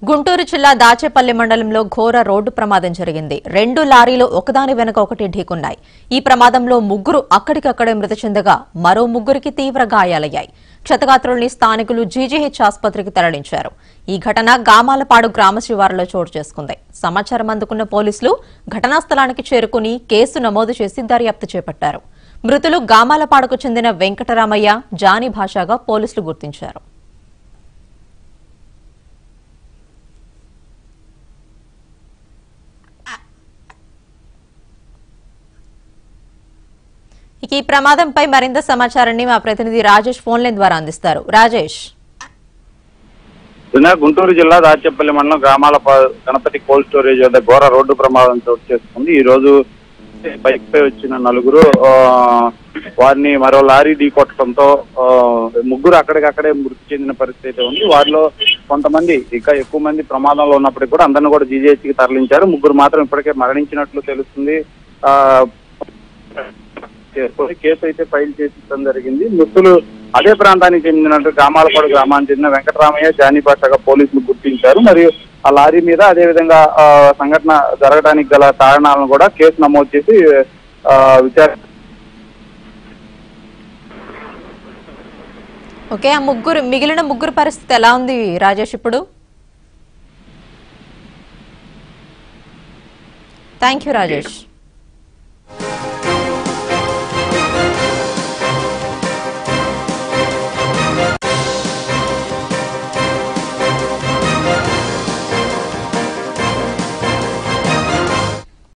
గుంటూరు జిల్లా దాచేపల్లి మండలంలో ఘోర రోడ్డు ప్రమాదం జరిగింది రెండు లారీలు ఒకదాని వెనక ఒకటి ఢీకున్నాయి ఈ ప్రమాదంలో ముగ్గురు అక్కడికక్కడే మృతి చెందగా మరో ముగ్గురికి తీవ్ర గాయాలయ్యాయి క్షతగాత్రుల్ని స్థానికులు జీజీహెచ్ ఆసుపత్రికి తరలించారు ఈ ఘటన గామాలపాడు గ్రామ శివారులో చోటు చేసుకుంది సమాచారం అందుకున్న పోలీసులు ఘటనా స్థలానికి చేరుకుని కేసు నమోదు చేసి దర్యాప్తు చేపట్టారు మృతులు గామాలపాడుకు చెందిన వెంకటరామయ్య జానీ భాషగా పోలీసులు గుర్తించారు ఇక ఈ ప్రమాదంపై మరింత సమాచారాన్ని మా ప్రతినిధి రాజేష్ ఫోన్ లైన్ ద్వారా అందిస్తారు రాజేష్ నిన్న గుంటూరు జిల్లా దాచేపల్లి మండలం గ్రామాల ప- గణపతి కోల్డ్ స్టోరేజ్ వద్ద ఘోర రోడ్డు ప్రమాదం చోటు చేసుకుంది ఈ రోజు బైక్ పై వచ్చిన నలుగురు ఆ, వారిని మరో లారీ ఢీకొట్టడంతో ఆ, ముగ్గురు అక్కడికక్కడే మృతి చెందిన పరిస్థితి ఉంది వారిలో కొంతమంది ఇంకా ఎక్కువ మంది ప్రమాదంలో ఉన్నప్పటికీ కూడా అందరిని కూడా జీజేహెచ్ కి తరలించారు ముగ్గురు మాత్రం ఇప్పటికే మరణించినట్లు తెలుస్తుంది ఆ చేసుకొని కేసు అయితే ఫైల్ చేసించడం జరిగింది మృతులు అదే ప్రాంతానికి చెందినట్టు గ్రామాలపాడు గ్రామానికి చెందిన వెంకటరామయ్య జానీ భాషగా పోలీసులు గుర్తించారు మరియు ఆ లారీ మీద అదే విధంగా ఆ, సంఘటన జరగడానికి గల కారణాలను కూడా కేసు నమోదు చేసి ఆ, విచారణ ఓకే ఆ ముగ్గురు మిగిలిన ముగ్గురు పరిస్థితి ఎలా ఉంది రాజేష్ ఇప్పుడు థ్యాంక్ యూ రాజేష్